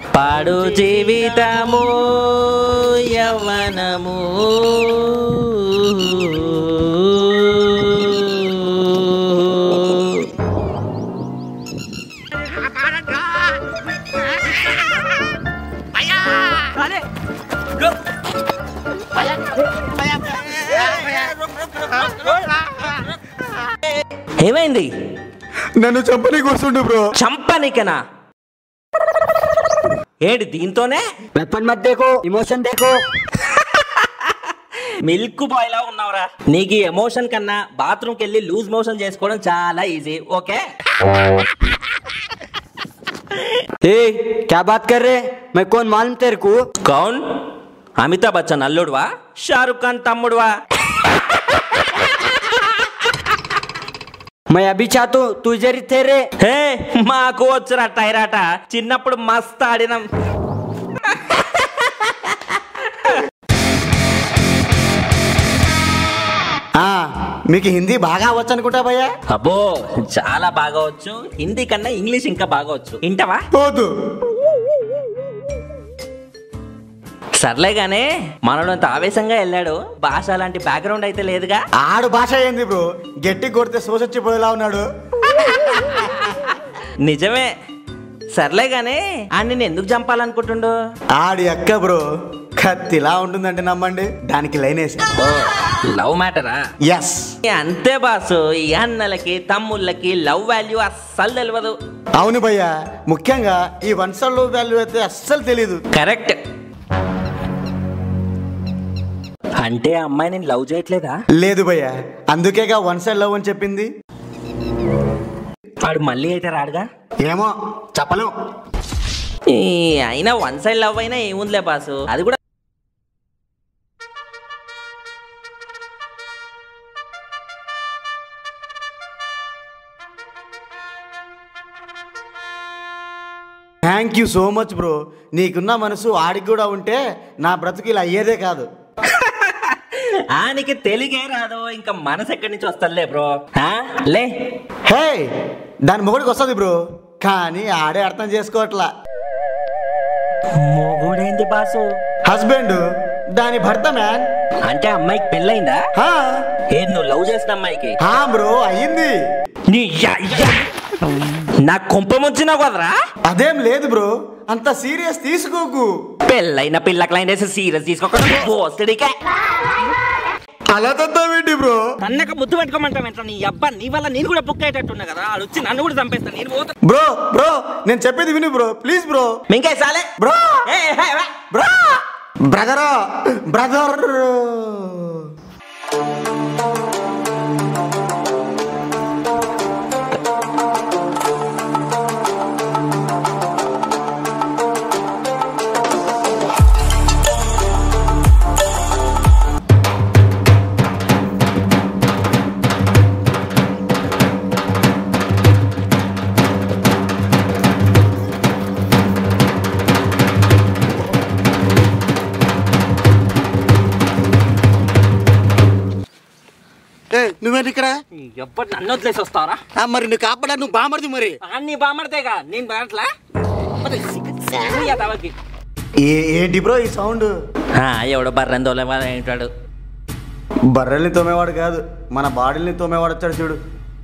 పాడు జీవితము యవ్వనము ఏమైంది నన్ను చంపని కూర్చుండు బ్రో చంపనికనా ఏడు దీంతోనే वेपन मत देखो इमोशन देखो మిల్క్ బాయ్ లా ఉన్నావురా నీకు ఈ ఎమోషన్ కన్నా బాత్రూమ్ కి వెళ్ళి లూజ్ మోషన్ చేసుకోవడం చాలా ఈజీ ఓకే ए क्या बात कर रहे मैं कौन मालूम तेरे को కౌన్ అమితాబ్ బచ్చన్ అల్లుడువా షారుఖ్ ఖాన్ తమ్ముడువా मैं अभी चाहता हूँ तू इधर ही थे रे హే మాకు వచ్చురా టైరాట చిన్నప్పుడు మస్తు ఆడినాం ఆ, మీకు హిందీ బాగా వచ్చు అనుకుంటా భయ్యా అబ్బో చాలా బాగా వచ్చు హిందీ కన్నా ఇంగ్లీష్ ఇంకా బాగా వచ్చు ఇంటవా పోదు సర్లే గానే మనడంత ఆవేశంగా వెళ్ళాడు భాష లాంటి బ్యాక్గ్రౌండ్ అయితే లేదుగా ఆడు భాష ఏంది బ్రో గట్టి కొడితే సోసొచ్చిపోయేలా ఉన్నాడు నిజమే సర్లే గానే ఆయన నేను ఎందుకు చంపాలనుకుంటుండు ఆడి అక్క బ్రో కత్తిలా ఉంటుందంటే నమ్మండి దానికి లైన్ వేసి ఓ లవ్ మ్యాటరా ఎస్ అంతే బాసు ఈ అన్నలకి తమ్ముళ్ళకి లవ్ వాల్యూ అస్సలు తెలియదు అవును భయ్యా ముఖ్యంగా ఈ వన్ సైడ్ లవ్ వాల్యూ అయితే అస్సలు తెలీదు కరెక్ట్ అంటే ఆ అమ్మాయి నేను లవ్ చేయట్లేదా లేదు భయ్యా అందుకేగా వన్ సైడ్ లవ్ అని చెప్పింది వాడు మళ్ళీ అయితే రాడుగా ఏమో చెప్పలేం ఈ అయినా వన్ సైడ్ లవ్ అయినా ఏముందిలే బాసు అది కూడా thank you so much bro నీకున్న మనసు ఆడికి కూడా ఉంటే నా బ్రతుకు ఇలా అయ్యేదే కాదు ఆనికి తెలుగే రాదు ఇంకా మనసు ఎక్కడి నుంచి వస్తలే బ్రో ఆ? లే హే దాని మొగుడికి వస్తుంది బ్రో కానీ ఆడే అర్థం చేసుకోవట్లా మొగుడేంటి బాసు హస్బెండ్ దాని భర్త మ్యాన్ అంటే అమ్మాయికి పెళ్ళైందా హా ఏది నువ్వు లవ్ చేసిన అమ్మాయికి హా బ్రో అయ్యింది నీ యయ్య. నా కొంప ముంచినావు కదరా అదేం లేదు బ్రో అంత సీరియస్ తీసుకోకు పెళ్ళైన పిల్లకి లైన్ వేసి సీరియస్ తీసుకోకుండా పోస్టడికే అలా తద్దామేంటి బ్రో అన్నక ముద్దు పెట్టుకోమంటావు ఏంట్రా నీ అబ్బా నీ వల్ల నేను కూడా బుక్ అయ్యేటట్టున్నా కదా ఆడు వచ్చి నన్ను కూడా చంపేస్తాను నేను పోతా బ్రో బ్రో నేను చెప్పేది విను బ్రో ప్లీజ్ బ్రో మింకే సాలే బ్రో ఏ, ఏ, ఏ, బ్రో బ్రదర్ బ్రదర్ నువ్వేంటి ఇక్కడ ఎప్పటి నన్ను వదిలేసి వస్తావరా ఆ, మరి నువ్వు కాపాడా నువ్వు బామర్ది మరి అన్ని బామడతేగా నేను బాట్లా తవకి ఏ- ఏంటి బ్రో ఈ సౌండ్ ఎవడో బర్రెని తోలేవాడు ఏంటాడు బర్రెల్ని తోమేవాడు కాదు మన బాడీని తోమేవాడు వచ్చాడు చూడు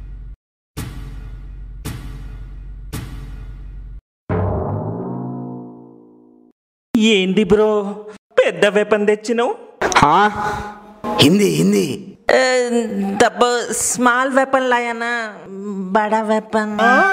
ఏంది బ్రో పెద్ద వెపన్ తెచ్చినావు हाँ హిందీ హిందీ तब स्मॉल वेपन लाया ना बड़ा वेपन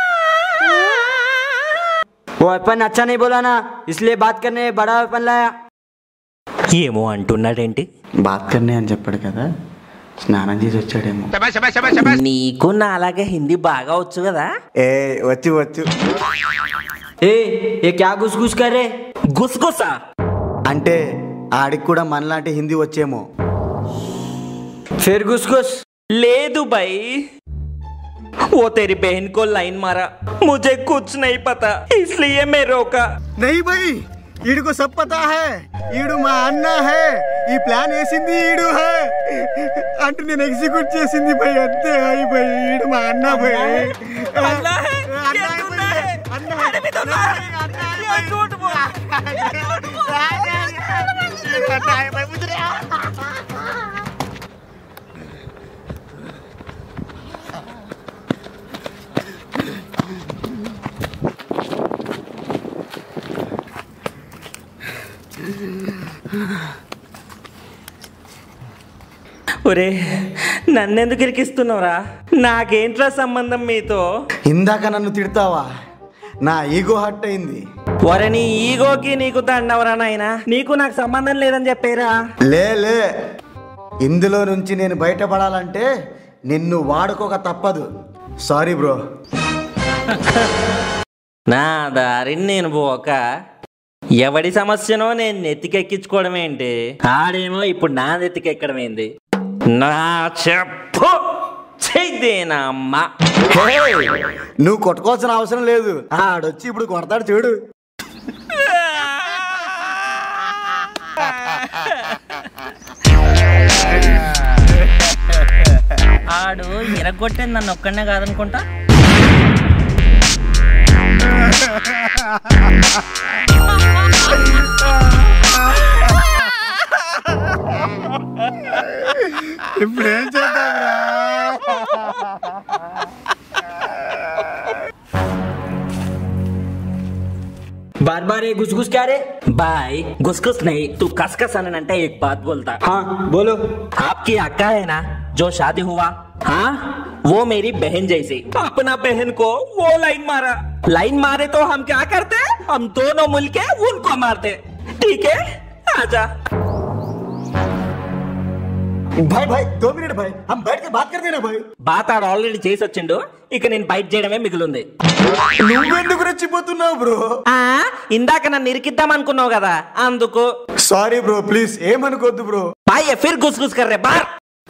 वो वेपन अच्छा नहीं बोला ना इसलिए बात करने बड़ा वेपन लाया ఏమో అంటున్నాడేంటి బాత్ కర్నే అని చెప్పాడు కదా స్నానం చేసి వచ్చాడేమో నీకు నా అలాగే హిందీ బాగా వచ్చు కదా ఏ వచ్చు వచ్చు ए ये क्या घुस घुस कर रहे గుసగుసా అంటే ఆడికి కూడా మనలాంటి హిందీ వచ్చేమో फिर घुस घुस లేదు भाई वो तेरी बहन को लाइन मारा मुझे कुछ नहीं पता इसलिए मैं रोका నహీ భయ్ ఈడుకు సబ్ పతా హై ఈడు మా అన్న హై ఈ ప్లాన్ వేసింది ఈడు హై అంటే నేను ఎగ్జిక్యూట్ చేసింది భయ్ అంతే హై భయ్ ఈడు మా అన్న భయ్ అన్నా హై, అన్న ये హై दुल्हा భయ్. है, అన్న अरे भी दुल्हा है, ये झूठ बोल ఈడు అన్నా है भाई मुझे ఒరే నన్నెందుకు ఇరికిస్తున్నావురా నాకేంట్రా సంబంధం మీతో ఇందాక నన్ను తిడతావా నా ఈగో హట్ అయింది ఒరే నీ ఈగోకి నీకు దండవరా నాయనా నీకు నాకు సంబంధం లేదని చెప్పేరా లే లే ఇందులో నుంచి నేను బయటపడాలంటే నిన్ను వాడుకోక తప్పదు సారీ బ్రో నా దారిని నేను పోక ఎవడి సమస్యనో నేను నెత్తికెక్కించుకోవడం ఏంటి ఆడేమో ఇప్పుడు నా నెత్తికెక్కడం ఏంది నా చెప్పు చెయ్యేనా అమ్మ నువ్వు కొట్టుకోవాల్సిన అవసరం లేదు ఆడొచ్చి ఇప్పుడు కొడతాడు చూడు ఆడు ఇరగొట్టేది నన్ను ఒక్కడనే కాదనుకుంటా ఇప్పుడు ఏం చేద్దాం बार बार ये घुस घुस क्या रे बाय घुसघुस नहीं तू कसकस అంటే एक बात बोलता हाँ बोलो आपकी अक्का है ना जो शादी हुआ हाँ वो मेरी बहन जैसी अपना बहन को वो लाइन मारा लाइन मारे तो हम क्या करते हम दोनों मिलके उनको मारते ठीक है आजा भाई भाई दो मिनट भाई हम बैठ के बात करते ना भाई బాత్ ఆడ ఆల్రెడీ చేసి వచ్చిండు ఇక నేను బయట చేయడమే మిగిలింది నువ్వెందుకు రెచ్చిపోతున్నావు బ్రో ఆ ఇందాక నన్ను ఇరికిద్దాం అనుకున్నావు కదా అందుకు సారీ బ్రో ప్లీజ్ ఏమనుకోద్దు బ్రో బాయ్ ఫిర్ గుస్ గుస్ కర్రే బార్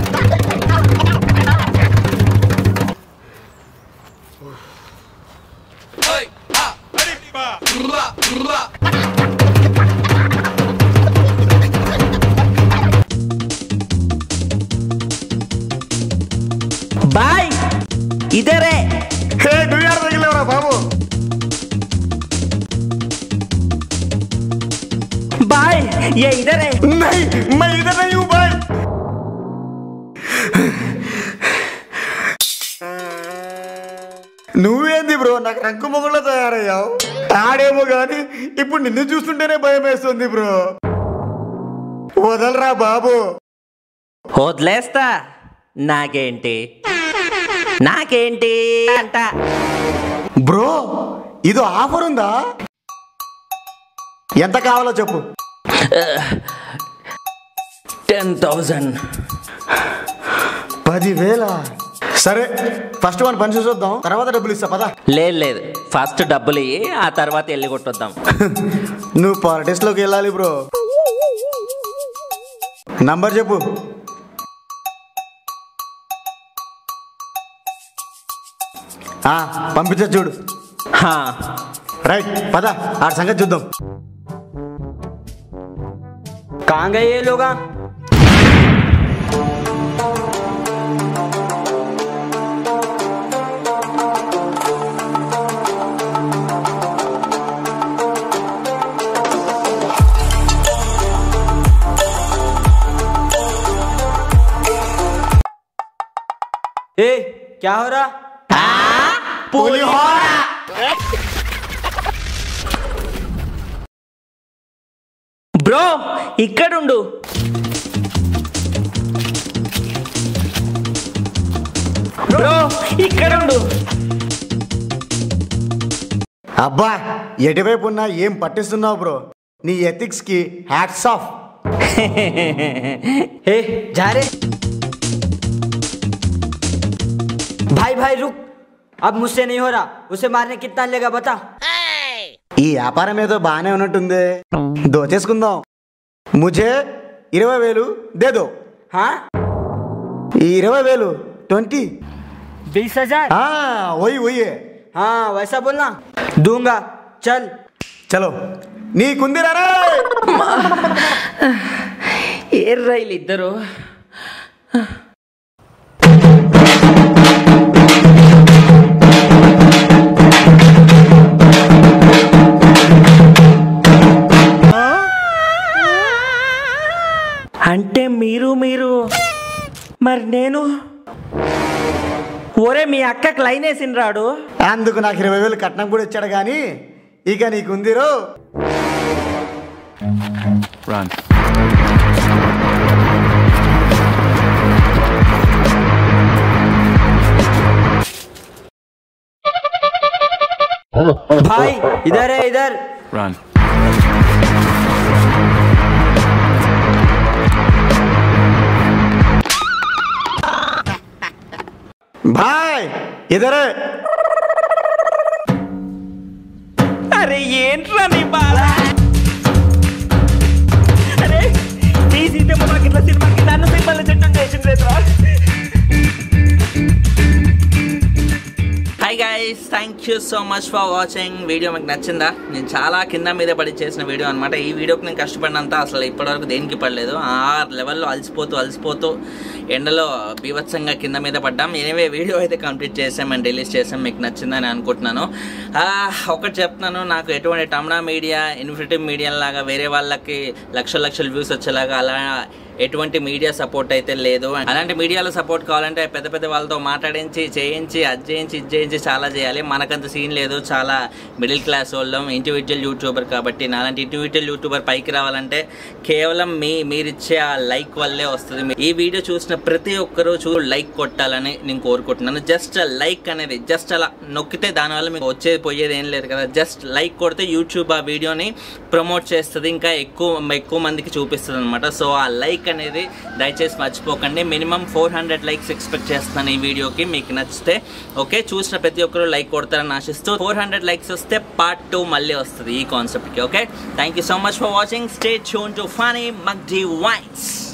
బాయ్ ఇదరే హే నువ్వు ఎక్కడ తగిలేవరా బాబు బాయ్ ఏ ఇదరే नहीं मैं इधर नहीं हूँ भाई నువ్వేంది బ్రో నాకు రంకు మొగుళ్ళ తయారయ్యావు ఆడేమో గాని ఇప్పుడు నిన్ను చూస్తుంటేనే భయం వేస్తుంది బ్రో వదలరా బాబు వదిలేస్తా నాకేంటి నాకేంటి అంట బ్రో ఇది ఆఫర్ ఉందా ఎంత కావాలో చెప్పు టెన్ థౌజండ్ పదివేల సరే ఫస్ట్ వన్ పని చూసొద్దాం తర్వాత డబ్బులు ఇస్తా పదా లేదు లేదు ఫస్ట్ డబ్బులు ఇయ్యి ఆ తర్వాత వెళ్ళి కొట్టొద్దాం నువ్వు పాలిటిక్స్ లోకి వెళ్ళాలి బ్రో నంబర్ చెప్పు ఆ, పంపించచ్చు చూడు హా, రైట్ పద ఆడ సంగతి చూద్దాం कहाँ गए ये लोग ए क्या हो रहा బ్రో ఇక్కడుండు బ్రో ఇక్కడుండు అబ్బా ఎటువైపు ఉన్నా ఏం పట్టిస్తున్నావు బ్రో నీ ఎథిక్స్ కి హ్యాట్స్ ఆఫ్ ए जा रे भाई भाई रुक अब मुझसे नहीं हो रहा उसे मारने कितना लेगा बता ఈ వ్యాపారం ఏదో బాగానే ఉన్నట్టుంది దోచేసుకుందాం ముझे ఇరవై వేలు దేదో हाँ ఈ ఇరవై వేలు ట్వంటీ बीस हजार ఓయి ఓయే हाँ वैसा बोलना दूंगा चल చలో నీకుందిరా రే ఏ రైలు ఇద్దరు అక్కకి లైన్ వేసింది రాడు అందుకు నాకు ఇరవై వేలు కట్నం కూడా ఇచ్చాడు కానీ ఇక నీకుందిరో Run. भाई इधर है इधर Run. బాయ్ ఇదరే అరే ఏంట్రా నీ బాధ అరే ఈ సీతమ్మ మాకిట్ల సినిమాకి నన్ను సినిమాలో చెట్టం చేసింది రా hi guys thank you so much for watching video మీకు నచ్చిందా నేను చాలా కింద మీద పడి చేసిన వీడియో అనమాట ఈ వీడియోకి నేను కష్టపడినంత అసలు ఇప్పటివరకు దేనికి పడలేదు ఆ లెవెల్లో అలసిపోతూ అలసిపోతూ ఎండలో బీభత్సంగా కింద మీద పడ్డాం ఎనివే వీడియో అయితే కంప్లీట్ చేసాం అండ్ రిలీజ్ చేసాం మీకు నచ్చిందని అనుకుంటున్నాను ఆ, ఒకటి చెప్తున్నాను నాకు ఎటువంటి టమ్నా మీడియా ఇన్ఫినిటివ్ మీడియా లాగా వేరే వాళ్ళకి లక్షల లక్షల వ్యూస్ వచ్చేలాగా అలా ఎటువంటి మీడియా సపోర్ట్ అయితే లేదు అలాంటి మీడియాలో సపోర్ట్ కావాలంటే పెద్ద పెద్ద వాళ్ళతో మాట్లాడించి చేయించి అది చేయించి ఇది చేయించి చాలా చేయాలి మనకంత సీన్ లేదు చాలా మిడిల్ క్లాస్ వాళ్ళం ఇండివిజువల్ యూట్యూబర్ కాబట్టి నాలాంటి ఇండివిజువల్ యూట్యూబర్ పైకి రావాలంటే కేవలం మీ మీరిచ్చే ఆ లైక్ వల్లే వస్తుంది ఈ వీడియో చూసిన ప్రతి ఒక్కరూ చూ లైక్ కొట్టాలని నేను కోరుకుంటున్నాను జస్ట్ లైక్ అనేది జస్ట్ అలా నొక్కితే దానివల్ల మీకు వచ్చేది పోయేది ఏం లేదు కదా జస్ట్ లైక్ కొడితే యూట్యూబ్ ఆ వీడియోని ప్రమోట్ చేస్తుంది ఇంకా ఎక్కువ ఎక్కువ మందికి చూపిస్తుంది అనమాట సో ఆ లైక్ అనేది దయచేసి మర్చిపోకండి minimum four hundred likes expect చేస్తున్నాను ఈ వీడియోకి మీకు నచ్చితే ఓకే చూసిన ప్రతి ఒక్కరు లైక్ కొడతారని ఆశిస్తూ ఫోర్ హండ్రెడ్ లైక్స్ వస్తే పార్ట్ టూ మళ్ళీ వస్తుంది ఈ కాన్సెప్ట్కి okay thank you so much for watching stay tune to funny Mugzy whites